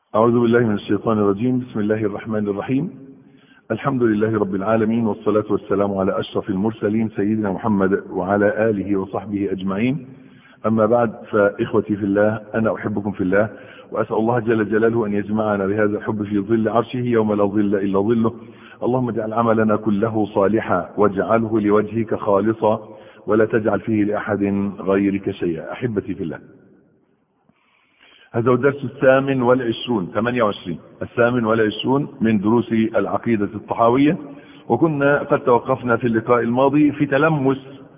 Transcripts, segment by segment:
أعوذ بالله من الشيطان الرجيم بسم الله الرحمن الرحيم الحمد لله رب العالمين والصلاة والسلام على أشرف المرسلين سيدنا محمد وعلى آله وصحبه أجمعين أما بعد فإخوتي في الله أنا أحبكم في الله وأسأل الله جل جلاله أن يجمعنا بهذا الحب في ظل عرشه يوم لا ظل إلا ظله اللهم اجعل عملنا كله صالحا واجعله لوجهك خالصا ولا تجعل فيه لأحد غيرك شيئا أحبتي في الله هذا هو الدرس الثامن والعشرون 28 الثامن والعشرون من دروس العقيدة الطحاوية وكنا قد توقفنا في اللقاء الماضي في تلمس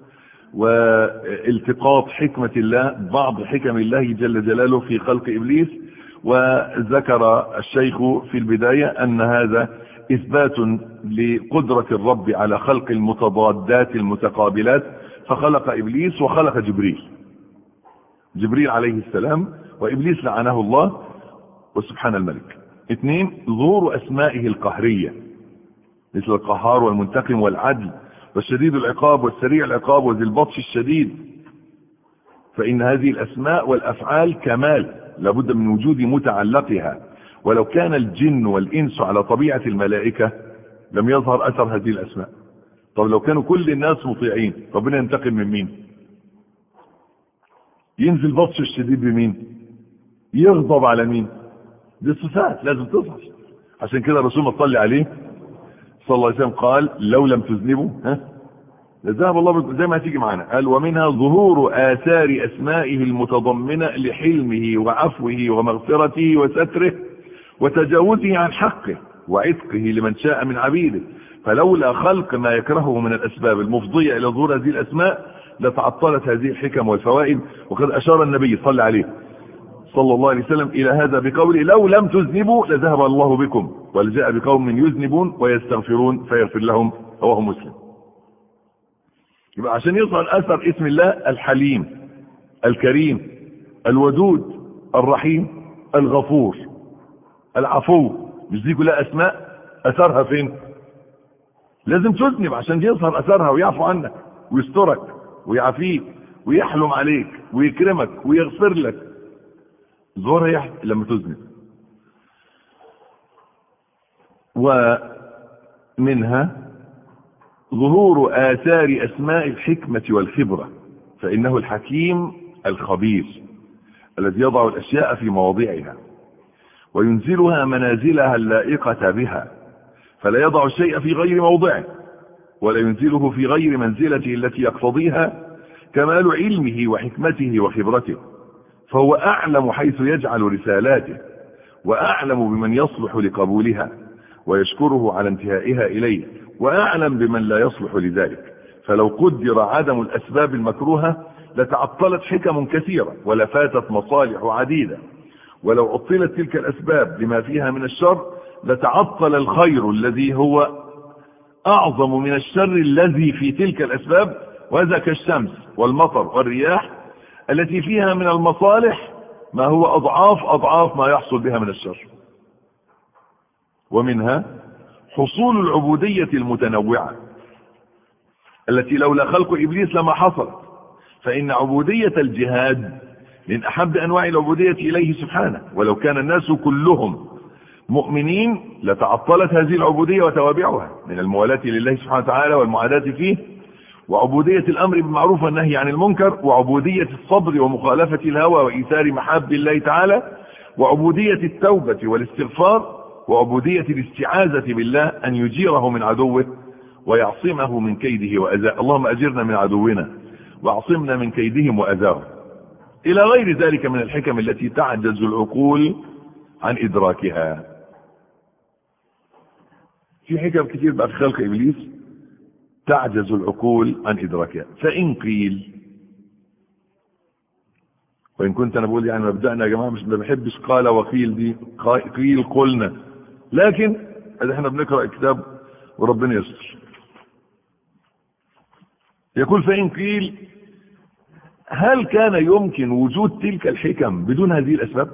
والتقاط حكمة الله بعض حكم الله جل جلاله في خلق إبليس وذكر الشيخ في البداية أن هذا إثبات لقدرة الرب على خلق المتضادات المتقابلات فخلق إبليس وخلق جبريل جبريل عليه السلام وإبليس لعنه الله وسبحان الملك اثنين ظهور أسمائه القهرية مثل القهار والمنتقم والعدل والشديد العقاب والسريع العقاب وذي البطش الشديد فإن هذه الأسماء والأفعال كمال لابد من وجود متعلقها ولو كان الجن والإنس على طبيعة الملائكة لم يظهر أثر هذه الأسماء طب لو كانوا كل الناس مطيعين ربنا ينتقم من مين ينزل بطش الشديد بمين يغضب على مين دي صفات لازم تظهر عشان كده الرسول ما صلي عليه صلى الله عليه وسلم قال لو لم تذنبوا ها لذهب الله بكم زي ما هتيجي معانا قال ومنها ظهور آثار أسمائه المتضمنة لحلمه وعفوه ومغفرته وستره وتجاوزه عن حقه وعتقه لمن شاء من عبيده فلولا خلق ما يكرهه من الأسباب المفضية إلى ظهور هذه الأسماء لتعطلت هذه الحكم والفوائد وقد أشار النبي صلى عليه صلى الله عليه وسلم إلى هذا بقوله لو لم تذنبوا لذهب الله بكم ولجاء بقوم يذنبون ويستغفرون فيغفر لهم رواه مسلم يبقى عشان يظهر أثر اسم الله الحليم الكريم الودود الرحيم الغفور العفو مش دي كلها أسماء أثرها فين لازم تذنب عشان يظهر أثرها ويعفو عنك ويسترك ويعافيك ويحلم عليك ويكرمك ويغفر لك ظهرها لما تذنب ومنها ظهور آثار أسماء الحكمة والخبرة فإنه الحكيم الخبير الذي يضع الأشياء في مواضعها وينزلها منازلها اللائقة بها فلا يضع الشيء في غير موضعه ولا ينزله في غير منزلته التي يقتضيها كمال علمه وحكمته وخبرته فهو أعلم حيث يجعل رسالاته وأعلم بمن يصلح لقبولها ويشكره على انتهائها إليه وأعلم بمن لا يصلح لذلك فلو قدر عدم الأسباب المكروهة لتعطلت حكم كثيرة ولفاتت مصالح عديدة ولو عطلت تلك الأسباب لما فيها من الشر لتعطل الخير الذي هو أعظم من الشر الذي في تلك الأسباب وهذا كالشمس والمطر والرياح التي فيها من المصالح ما هو أضعاف أضعاف ما يحصل بها من الشر ومنها حصول العبودية المتنوعة التي لولا خلق إبليس لما حصلت فإن عبودية الجهاد من أحب أنواع العبودية إليه سبحانه ولو كان الناس كلهم مؤمنين لتعطلت هذه العبودية وتوابعها من الموالاة لله سبحانه وتعالى والمعاداة فيه وعبودية الأمر بالمعروف والنهي عن المنكر وعبودية الصبر ومخالفة الهوى وإيثار محاب الله تعالى وعبودية التوبة والاستغفار وعبودية الاستعاذة بالله أن يجيره من عدوه ويعصمه من كيده وأذاه اللهم أجرنا من عدونا واعصمنا من كيدهم وأذاهم إلى غير ذلك من الحكم التي تعجز العقول عن إدراكها في حكم كتير بقى في خلق إبليس تعجز العقول عن إدراكها فإن قيل وإن كنت أنا بقول يعني مبدأنا يا جماعة مش ما بحبش قال وقيل دي قيل قلنا لكن احنا بنقرأ الكتاب وربنا يستر يقول فإن قيل هل كان يمكن وجود تلك الحكم بدون هذه الأسباب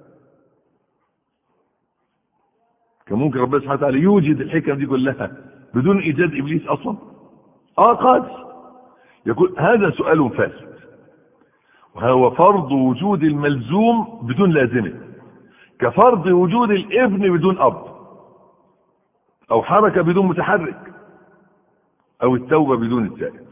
كان ممكن ربنا سبحانه وتعالى يوجد الحكم دي كلها بدون إيجاد إبليس أصلا اه قادر يقول هذا سؤال فاسد وهو فرض وجود الملزوم بدون لازمه كفرض وجود الابن بدون اب او حركة بدون متحرك او التوبة بدون التائب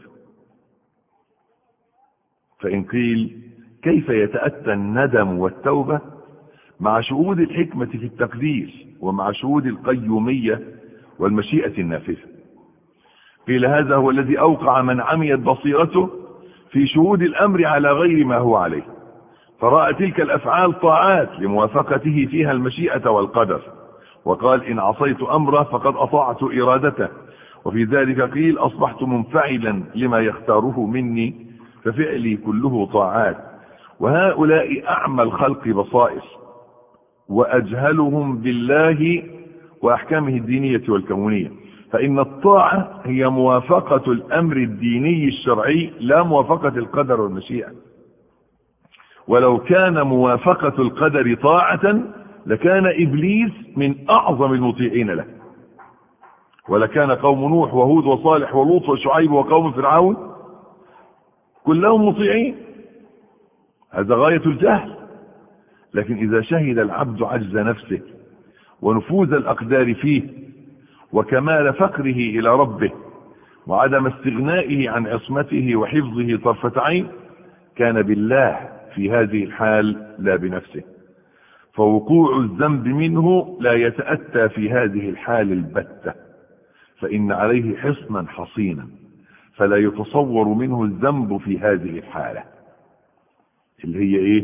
فان قيل كيف يتأتى الندم والتوبة مع شهود الحكمة في التقدير ومع شهود القيومية والمشيئة النافذة قيل هذا هو الذي أوقع من عميت بصيرته في شهود الأمر على غير ما هو عليه فرأى تلك الأفعال طاعات لموافقته فيها المشيئة والقدر وقال إن عصيت أمره فقد أطعت إرادته وفي ذلك قيل أصبحت منفعلا لما يختاره مني ففعلي كله طاعات وهؤلاء أعمى الخلق بصائر وأجهلهم بالله وأحكامه الدينية والكونية فإن الطاعة هي موافقة الأمر الديني الشرعي لا موافقة القدر والمشيئة ولو كان موافقة القدر طاعة لكان إبليس من أعظم المطيعين له ولكان قوم نوح وهود وصالح ولوط وشعيب وقوم فرعون كلهم مطيعين هذا غاية الجهل لكن إذا شهد العبد عجز نفسه ونفوذ الأقدار فيه وكمال فقره إلى ربه وعدم استغنائه عن عصمته وحفظه طرفة عين كان بالله في هذه الحال لا بنفسه فوقوع الذنب منه لا يتأتى في هذه الحال البتة فإن عليه حصنا حصينا فلا يتصور منه الذنب في هذه الحالة اللي هي ايه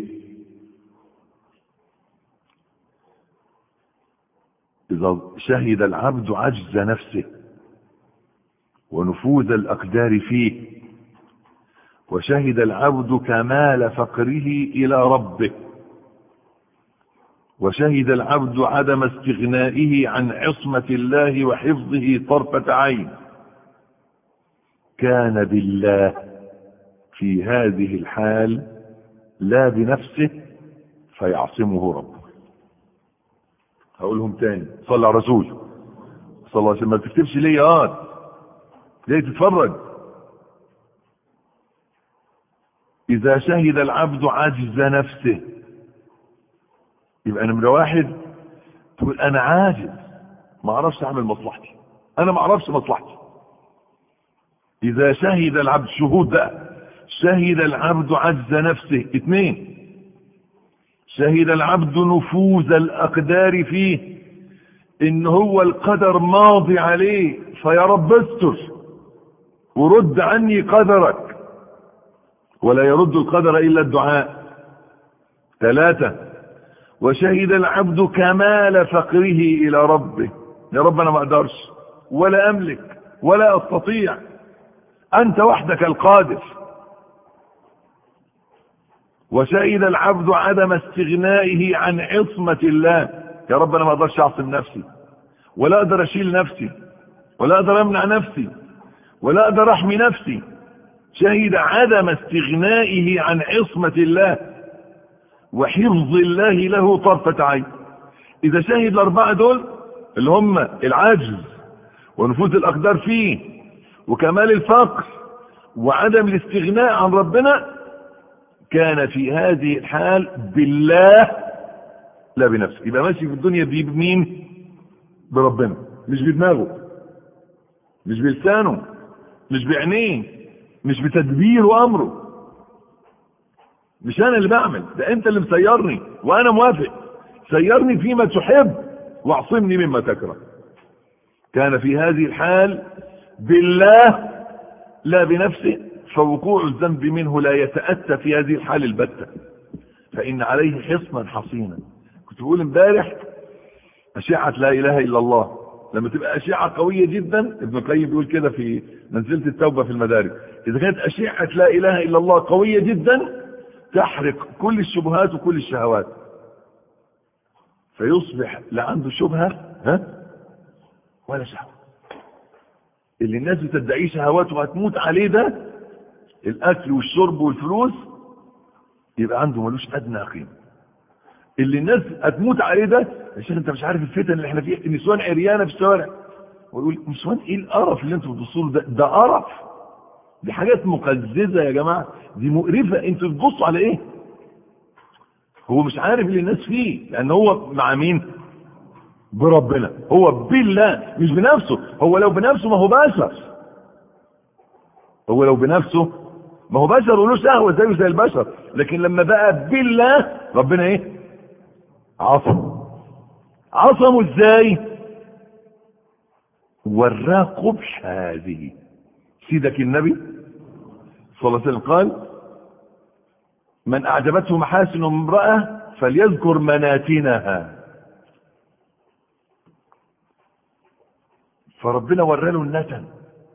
إذا شهد العبد عجز نفسه ونفوذ الأقدار فيه وشهد العبد كمال فقره إلى ربه وشهد العبد عدم استغنائه عن عصمة الله وحفظه طرفة عين كان بالله في هذه الحال لا بنفسه فيعصمه ربه هقولهم تاني صلى على رسول صلى الله عليه وسلم ما تكتبش ليه اه ليه تتفرج اذا شهد العبد عجز نفسه يبقى نمرة واحد تقول انا عاجز ما اعرفش اعمل مصلحتي انا ما اعرفش مصلحتي اذا شهد العبد شهود بقى شهد العبد عجز نفسه اثنين شهد العبد نفوذ الاقدار فيه ان هو القدر ماضي عليه فيا رب استر ورد عني قدرك ولا يرد القدر الا الدعاء ثلاثة وشهد العبد كمال فقره الى ربه يا رب انا ما اقدرش ولا املك ولا استطيع انت وحدك القادر وشهد العبد عدم استغنائه عن عصمة الله يا رب انا ما اقدرش اعصم نفسي ولا اقدر اشيل نفسي ولا اقدر امنع نفسي ولا اقدر احمي نفسي شهد عدم استغنائه عن عصمة الله وحفظ الله له طرفة عين اذا شهد الاربعة دول اللي هم العجز ونفوذ الاقدار فيه وكمال الفقر وعدم الاستغناء عن ربنا كان في هذه الحال بالله لا بنفسه يبقى ماشي في الدنيا دي بمين بربنا مش بدماغه مش بلسانه مش بعينيه مش بتدبير وامره مش انا اللي بعمل ده انت اللي مسيرني وانا موافق سيرني فيما تحب واعصمني مما تكره كان في هذه الحال بالله لا بنفسه فوقوع الذنب منه لا يتأتى في هذه الحال البتة فإن عليه حصنا حصينا كنت بقول امبارح أشعة لا إله إلا الله لما تبقى أشعة قوية جدا ابن القيم بيقول كده في منزلة التوبة في المدارك إذا كانت أشعة لا إله إلا الله قوية جدا تحرق كل الشبهات وكل الشهوات فيصبح لا عنده شبهة ها ولا شهوة اللي الناس بتدعيه شهوات وهتموت عليه ده الاكل والشرب والفلوس يبقى عنده ملوش ادنى قيمه اللي الناس هتموت عليه ده يا شيخ انت مش عارف الفتن اللي احنا فيها النسوان عريانه في الشوارع ويقول نسوان ايه القرف اللي انتوا بتبصوا له ده ده قرف دي حاجات مقززه يا جماعه دي مقرفه انتوا بتبصوا على ايه هو مش عارف اللي الناس فيه لان هو مع مين بربنا هو بالله مش بنفسه هو لو بنفسه ما هو بشر هو لو بنفسه ما هو بشر وله شهوه زيه زي البشر لكن لما بقى بالله ربنا ايه عصم عصمه ازاي وراه قبح هذه سيدك النبي صلى الله عليه وسلم قال من اعجبته محاسن امراه فليذكر مناتنها فربنا وراله النتن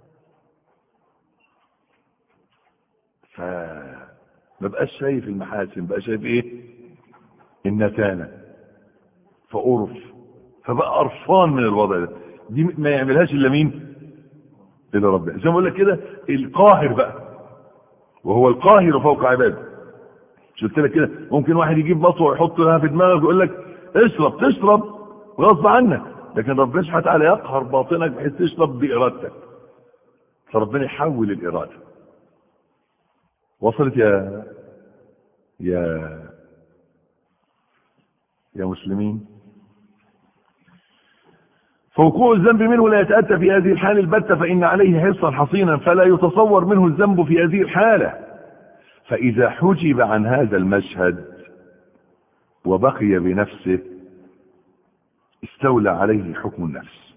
فما بقاش شايف المحاسن بقى شايف ايه النتانه فقرف فبقى قرفان من الوضع ده دي ما يعملهاش الا مين الا ربنا زي ما بقول لك كده القاهر بقى وهو القاهر فوق عباده مش قلت لك كده ممكن واحد يجيب مطوه ويحط لها في دماغك ويقول لك اشرب تشرب غصب عنك لكن ربنا سبحانه وتعالى يقهر باطنك بحيث تشرب بارادتك فربنا يحول الاراده وصلت يا يا يا مسلمين فوقوع الذنب منه لا يتأتى في هذه الحال البتة فإن عليه حرصا حصينا فلا يتصور منه الذنب في هذه الحالة فإذا حجب عن هذا المشهد وبقي بنفسه استولى عليه حكم النفس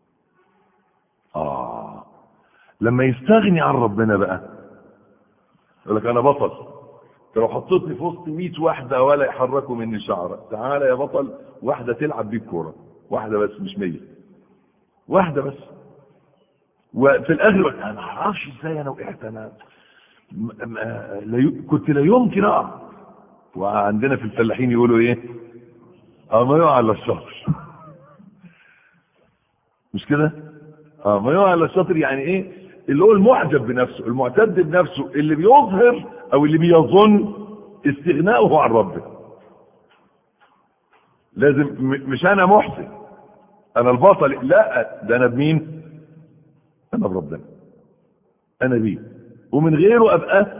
آه لما يستغني عن ربنا بقى يقول لك أنا بطل انت لو حطيتني في وسط 100 واحدة ولا يحركوا مني شعرة تعالى يا بطل واحدة تلعب بيك كورة واحدة بس مش 100 واحدة بس وفي الآخر أنا ما أعرفش إزاي أنا وقعت أنا لا ي... كنت لا يمكن أقع وعندنا في الفلاحين يقولوا إيه اه ما يقع الا الشاطر مش كده اه ما يقع الا الشاطر يعني ايه اللي هو المعجب بنفسه المعتد بنفسه اللي بيظهر او اللي بيظن استغناؤه عن ربه لازم م- مش انا محسن انا البطل لا ده انا بمين انا بربنا انا بيه ومن غيره ابقى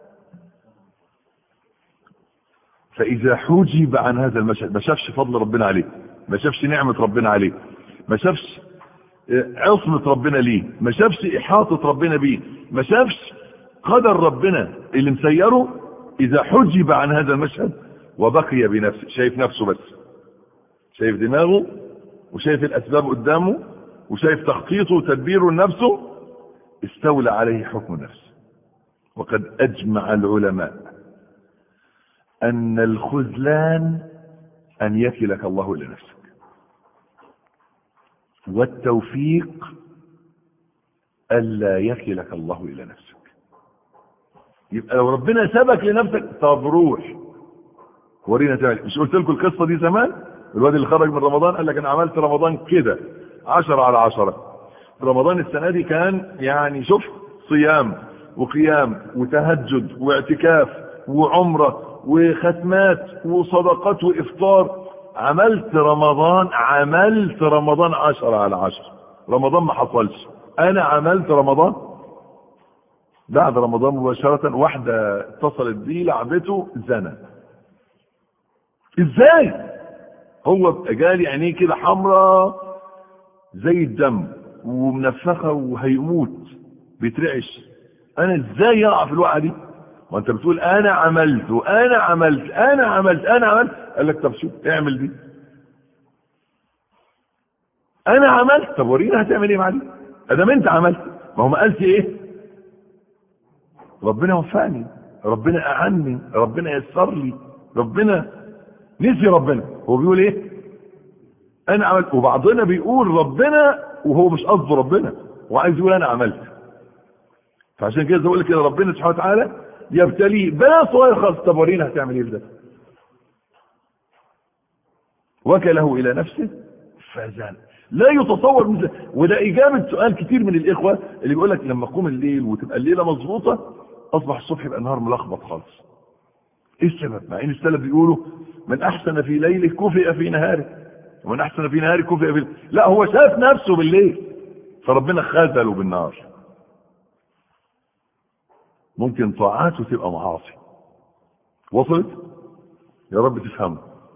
فاذا حجب عن هذا المشهد ما شافش فضل ربنا عليه ما شافش نعمه ربنا عليه ما شافش عصمة ربنا ليه ما شافش إحاطة ربنا بيه ما شافش قدر ربنا اللي مسيره إذا حجب عن هذا المشهد وبقي بنفسه شايف نفسه بس شايف دماغه وشايف الأسباب قدامه وشايف تخطيطه وتدبيره لنفسه استولى عليه حكم النفس وقد أجمع العلماء أن الخذلان أن يكلك الله إلى نفسك والتوفيق ألا يكلك الله إلى نفسك يبقى لو ربنا سبك لنفسك طب روح ورينا تعمل مش قلت لكم القصة دي زمان الواد اللي خرج من رمضان قال لك أنا عملت رمضان كده عشرة على عشرة رمضان السنة دي كان يعني شوف صيام وقيام وتهجد واعتكاف وعمرة وختمات وصدقات وإفطار عملت رمضان عملت رمضان عشرة على عشرة رمضان ما حصلش انا عملت رمضان بعد رمضان مباشرة واحدة اتصلت بي لعبته زنا ازاي هو جالي عينيه كده حمراء زي الدم ومنفخة وهيموت بيترعش انا ازاي يقع في الوقعة دي وانت بتقول انا عملت وانا عملت انا عملت انا عملت قال لك طب شوف اعمل دي انا عملت طب ورينا هتعمل ايه مع دي ادام انت عملت ما هو ما قالش ايه ربنا وفقني ربنا اعني ربنا يسر لي ربنا نسي ربنا هو بيقول ايه انا عملت وبعضنا بيقول ربنا وهو مش قصده ربنا وعايز يقول انا عملت فعشان كده بقول لك كده ربنا سبحانه وتعالى يبتليه بلا صغير خالص طب ورينا هتعمل ايه في ده وكله الى نفسه فزان لا يتصور مثل وده اجابه سؤال كتير من الاخوه اللي بيقول لك لما اقوم الليل وتبقى الليله مظبوطه اصبح الصبح يبقى النهار ملخبط خالص ايه السبب مع ان السلف بيقولوا من احسن في ليله كفئ في نهاره ومن احسن في نهاره كفئ في لا هو شاف نفسه بالليل فربنا خذله بالنهار ممكن طاعاته تبقى معاصي وصلت يا رب تفهمه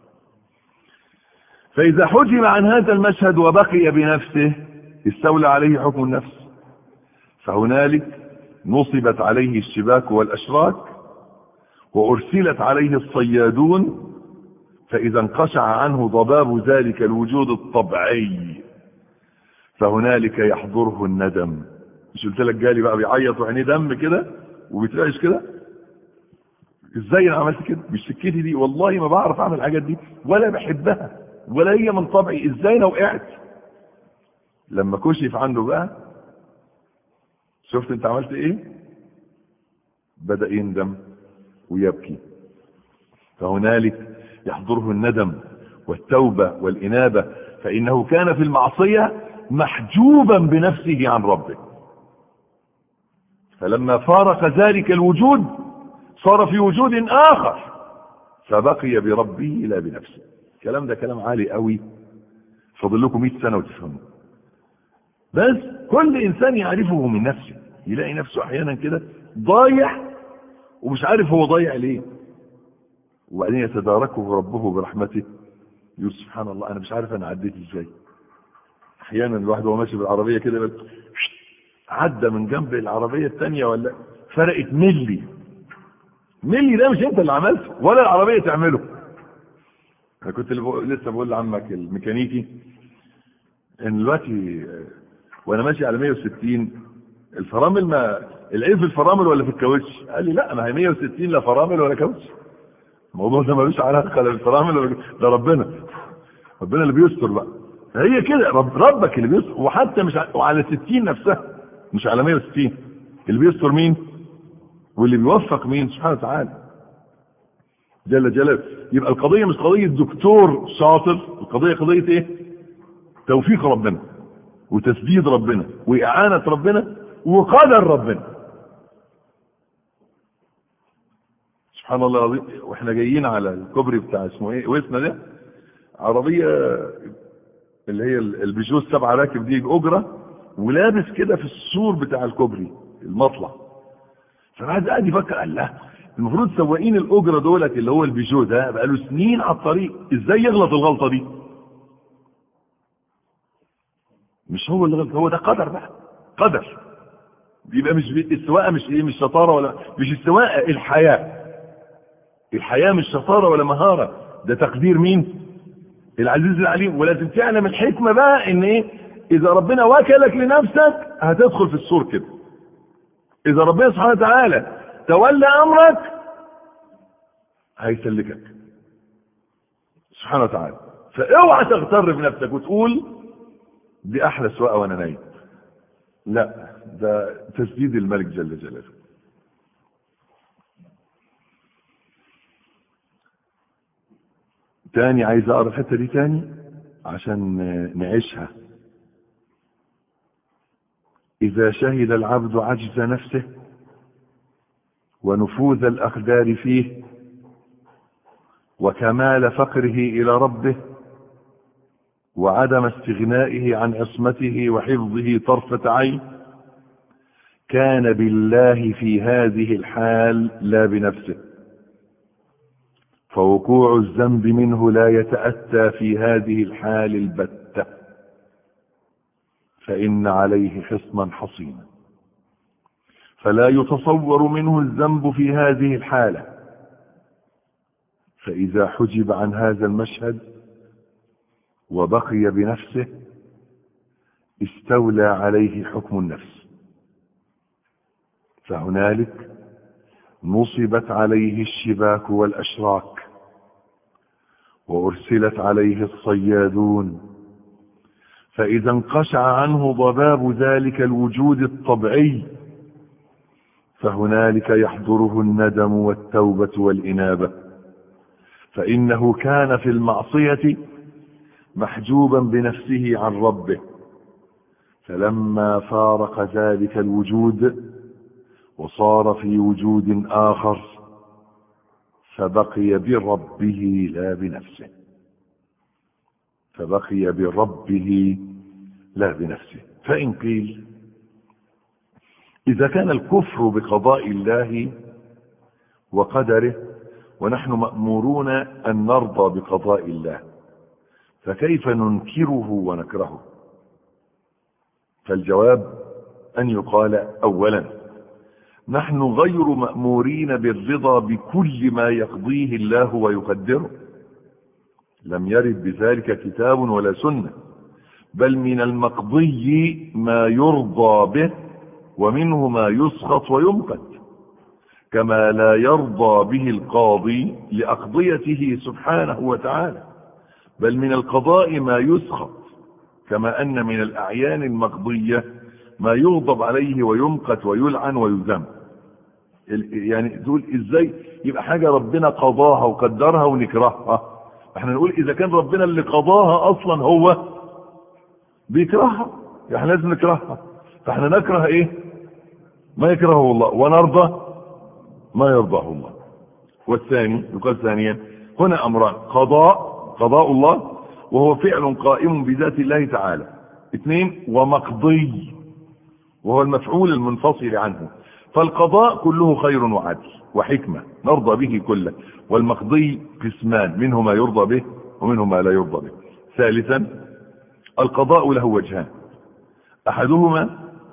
فإذا حجم عن هذا المشهد وبقي بنفسه استولى عليه حكم النفس فهنالك نصبت عليه الشباك والأشراك وأرسلت عليه الصيادون فإذا انقشع عنه ضباب ذلك الوجود الطبيعي فهنالك يحضره الندم مش قلت لك جالي بقى بيعيط وعينيه دم كده وبيترعش كده ازاي انا عملت كده مش سكتي دي والله ما بعرف اعمل الحاجات دي ولا بحبها ولا هي من طبعي ازاي انا وقعت لما كشف عنه بقى شفت انت عملت ايه بدأ يندم ويبكي فهنالك يحضره الندم والتوبة والإنابة فإنه كان في المعصية محجوبا بنفسه عن ربه فلما فارق ذلك الوجود صار في وجود آخر فبقي بربه لا بنفسه الكلام ده كلام عالي قوي فاضل لكم 100 سنة وتفهموا بس كل إنسان يعرفه من نفسه يلاقي نفسه أحيانا كده ضايع ومش عارف هو ضايع ليه وبعدين يتداركه ربه برحمته يقول سبحان الله انا مش عارف انا عديت ازاي احيانا الواحد وهو ماشي بالعربيه كده بس عدى من جنب العربيه الثانيه ولا فرقت ملي ملي ده مش انت اللي عملته ولا العربيه تعمله انا كنت اللي بقول لسه بقول لعمك الميكانيكي ان دلوقتي وانا ماشي على 160 الفرامل ما العيب في الفرامل ولا في الكاوتش قال لي لا ما هي 160 لا فرامل ولا كاوتش الموضوع ده ملوش علاقه لا بالفرامل ولا ده ربنا ربنا اللي بيستر بقى هي كده رب ربك اللي بيستر وحتى مش ع- وعلى 60 نفسها مش على 160 اللي بيستر مين واللي بيوفق مين سبحانه وتعالى جل جلاله يبقى القضيه مش قضيه دكتور شاطر القضيه قضيه ايه توفيق ربنا وتسديد ربنا واعانه ربنا وقدر ربنا سبحان الله العظيم واحنا جايين على الكوبري بتاع اسمه ايه وسنا ده عربيه اللي هي البيجو السبعه راكب دي اجره ولابس كده في السور بتاع الكوبري المطلع فالواحد قاعد يفكر قال لا المفروض سواقين الاجره دولت اللي هو البيجو ده بقاله سنين على الطريق ازاي يغلط الغلطه دي مش هو اللي غلط هو ده قدر بقى قدر بيبقى مش بي- السواقه مش ايه مش شطاره ولا مش السواقه الحياه الحياه مش شطاره ولا مهاره ده تقدير مين العزيز العليم ولازم تعلم الحكمه بقى ان ايه اذا ربنا وكلك لنفسك هتدخل في السور كده اذا ربنا سبحانه وتعالى تولى امرك هيسلكك سبحانه وتعالى فاوعى تغتر بنفسك وتقول دي احلى سواقه وانا نايم لا ده تسديد الملك جل جلاله تاني عايز اقرا الحته دي تاني عشان نعيشها اذا شهد العبد عجز نفسه ونفوذ الاقدار فيه وكمال فقره الى ربه وعدم استغنائه عن عصمته وحفظه طرفة عين كان بالله في هذه الحال لا بنفسه فوقوع الذنب منه لا يتأتى في هذه الحال البتة فإن عليه حصنا حصينا فلا يتصور منه الذنب في هذه الحالة فإذا حجب عن هذا المشهد وبقي بنفسه استولى عليه حكم النفس فهنالك نصبت عليه الشباك والاشراك وارسلت عليه الصيادون فاذا انقشع عنه ضباب ذلك الوجود الطبيعي فهنالك يحضره الندم والتوبه والانابه فانه كان في المعصيه محجوبا بنفسه عن ربه فلما فارق ذلك الوجود وصار في وجود اخر فبقي بربه لا بنفسه فبقي بربه لا بنفسه فان قيل اذا كان الكفر بقضاء الله وقدره ونحن مأمورون أن نرضى بقضاء الله فكيف ننكره ونكرهه فالجواب أن يقال أولا نحن غير مأمورين بالرضا بكل ما يقضيه الله ويقدره لم يرد بذلك كتاب ولا سنة بل من المقضي ما يرضى به ومنه ما يسخط ويمقت كما لا يرضى به القاضي لأقضيته سبحانه وتعالى بل من القضاء ما يسخط كما أن من الأعيان المقضية ما يغضب عليه ويمقت ويلعن ويذم يعني تقول ازاي يبقى حاجة ربنا قضاها وقدرها ونكرهها احنا نقول اذا كان ربنا اللي قضاها اصلا هو بيكرهها احنا لازم نكرهها فاحنا نكره ايه ما يكرهه الله ونرضى ما يرضاه الله والثاني يقال ثانيا هنا امران قضاء قضاء الله وهو فعل قائم بذات الله تعالى اثنين ومقضي وهو المفعول المنفصل عنه فالقضاء كله خير وعدل وحكمة نرضى به كله والمقضي قسمان منه ما يرضى به ومنه ما لا يرضى به ثالثا القضاء له وجهان احدهما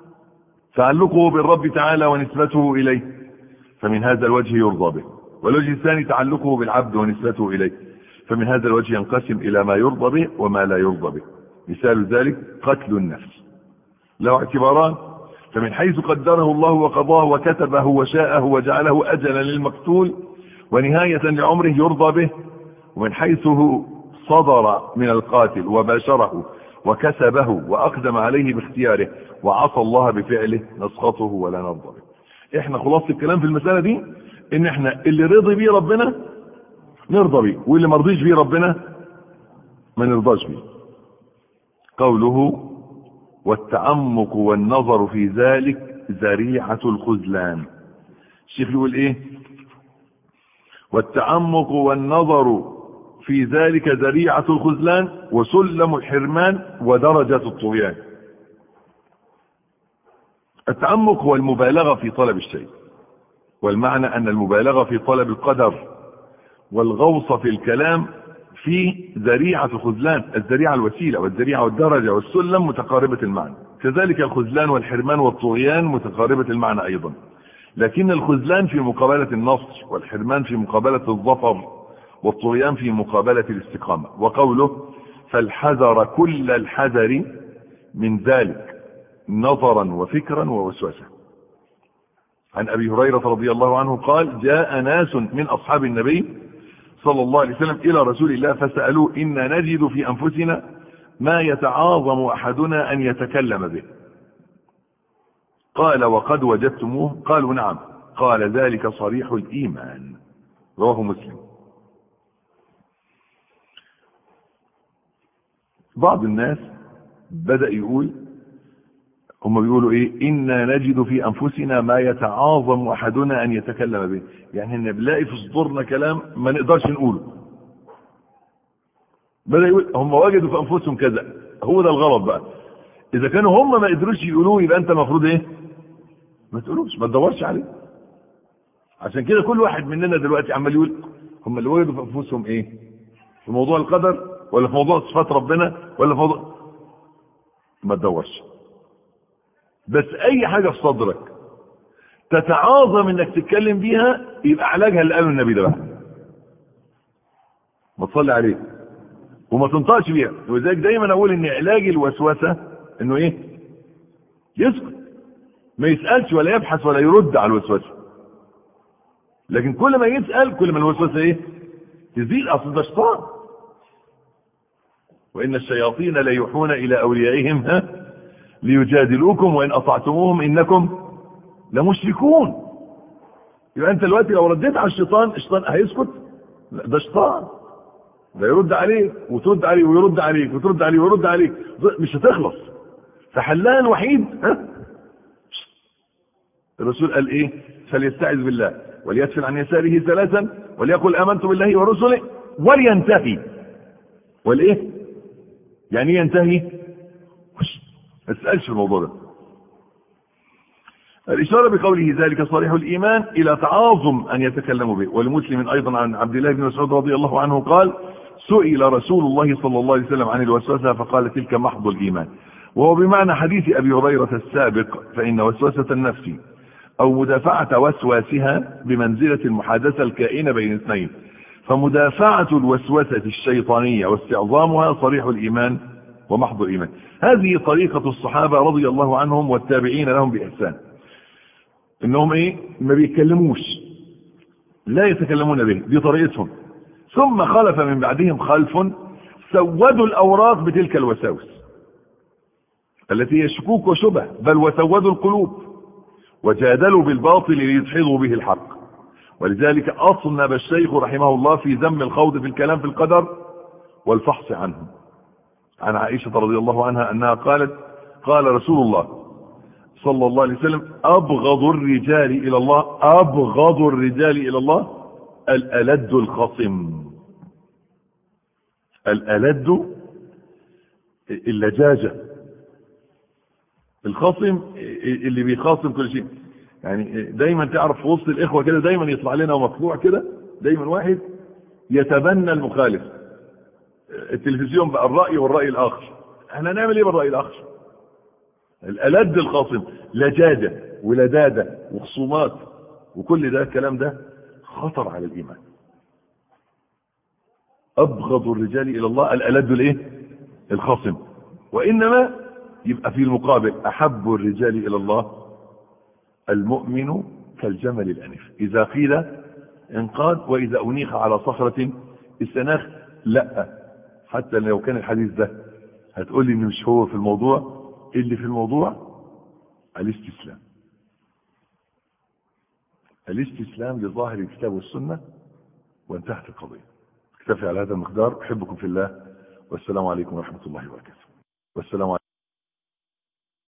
تعلقه بالرب تعالى ونسبته اليه فمن هذا الوجه يرضى به والوجه الثاني تعلقه بالعبد ونسبته اليه فمن هذا الوجه ينقسم الى ما يرضى به وما لا يرضى به مثال ذلك قتل النفس له اعتباران فمن حيث قدره الله وقضاه وكتبه وشاءه وجعله اجلا للمقتول ونهاية لعمره يرضى به ومن حيث صدر من القاتل وباشره وكسبه واقدم عليه باختياره وعصى الله بفعله نسخطه ولا نرضى به احنا خلاص الكلام في المسألة دي ان احنا اللي رضي بيه ربنا نرضى بيه واللي مرضيش بيه ربنا ما نرضاش بيه قوله والتعمق والنظر في ذلك ذريعة الخذلان الشيخ يقول ايه والتعمق والنظر في ذلك ذريعة الخذلان وسلم الحرمان ودرجة الطغيان التعمق هو المبالغة في طلب الشيء والمعنى أن المبالغة في طلب القدر والغوص في الكلام في ذريعة الخذلان الذريعة الوسيلة والذريعة والدرجة والسلم متقاربة المعنى كذلك الخذلان والحرمان والطغيان متقاربة المعنى أيضا لكن الخذلان في مقابلة النصر والحرمان في مقابلة الظفر والطغيان في مقابلة الاستقامة وقوله فالحذر كل الحذر من ذلك نظرا وفكرا ووسوسة عن أبي هريرة رضي الله عنه قال جاء ناس من أصحاب النبي صلى الله عليه وسلم إلى رسول الله فسألوه إن نجد في أنفسنا ما يتعاظم أحدنا أن يتكلم به قال وقد وجدتموه قالوا نعم قال ذلك صريح الإيمان رواه مسلم بعض الناس بدأ يقول هم بيقولوا ايه إنا نجد في أنفسنا ما يتعاظم أحدنا أن يتكلم به يعني ان بنلاقي في صدورنا كلام ما نقدرش نقوله بدأ يقول هم وجدوا في أنفسهم كذا هو ده الغلط بقى إذا كانوا هم ما قدروش يقولوه يبقى أنت المفروض ايه ما تقولوش ما تدورش عليه عشان كده كل واحد مننا دلوقتي عمال يقول هم اللي وجدوا في أنفسهم ايه في موضوع القدر ولا في موضوع صفات ربنا ولا في موضوع ما تدورش بس اي حاجة في صدرك تتعاظم انك تتكلم بيها يبقى علاجها اللي قاله النبي ده بقى ما تصلي عليه وما تنطقش بيها ولذلك دايما اقول ان علاج الوسوسه انه ايه يسكت ما يسالش ولا يبحث ولا يرد على الوسوسه لكن كل ما يسال كل ما الوسوسه ايه تزيد اصل ده شيطان وان الشياطين ليوحون الى اوليائهم ها ليجادلوكم وان اطعتموهم انكم لمشركون يبقى انت دلوقتي لو رديت على الشيطان الشيطان هيسكت لا ده شيطان ده يرد عليك وترد عليه ويرد عليك وترد عليه ويرد عليك مش هتخلص فحلها الوحيد ها الرسول قال ايه فليستعذ بالله وليدفن عن يساره ثلاثا وليقل امنت بالله ورسله ولينتهي والايه يعني ايه ينتهي ما تسالش في الموضوع ده الإشارة بقوله ذلك صريح الإيمان إلى تعاظم أن يتكلموا به ولمسلم أيضا عن عبد الله بن مسعود رضي الله عنه قال سئل رسول الله صلى الله عليه وسلم عن الوسوسة فقال تلك محض الإيمان وهو بمعنى حديث أبي هريرة السابق فإن وسوسة النفس أو مدافعة وسواسها بمنزلة المحادثة الكائنة بين اثنين فمدافعة الوسوسة الشيطانية واستعظامها صريح الإيمان ومحض الإيمان هذه طريقة الصحابة رضي الله عنهم والتابعين لهم بإحسان إنهم إيه ما بيتكلموش لا يتكلمون به دي طريقتهم ثم خلف من بعدهم خلف سودوا الأوراق بتلك الوساوس التي هي شكوك وشبه بل وسودوا القلوب وجادلوا بالباطل ليدحضوا به الحق ولذلك أصنب الشيخ رحمه الله في ذم الخوض في الكلام في القدر والفحص عنه عن عائشة رضي الله عنها أنها قالت قال رسول الله صلى الله عليه وسلم أبغض الرجال إلى الله أبغض الرجال إلى الله الألد الخصم الألد اللجاجة الخصم اللي بيخاصم كل شيء يعني دايما تعرف في وسط الإخوة كده دايما يطلع لنا مطلوع كده دايما واحد يتبنى المخالف التلفزيون بقى الرأي والرأي الآخر احنا نعمل ايه بالرأي الآخر الألد الخاصم لجاجة ولدادة وخصومات وكل ده الكلام ده خطر على الإيمان أبغض الرجال إلى الله الألد الإيه الخصم وإنما يبقى في المقابل أحب الرجال إلى الله المؤمن كالجمل الأنف إذا قيل انقاد وإذا أنيخ على صخرة استناخ لا حتى لو كان الحديث ده هتقول لي إن مش هو في الموضوع اللي في الموضوع الاستسلام الاستسلام لظاهر الكتاب والسنة وانتهت القضية اكتفي على هذا المقدار أحبكم في الله والسلام عليكم ورحمة الله وبركاته والسلام عليكم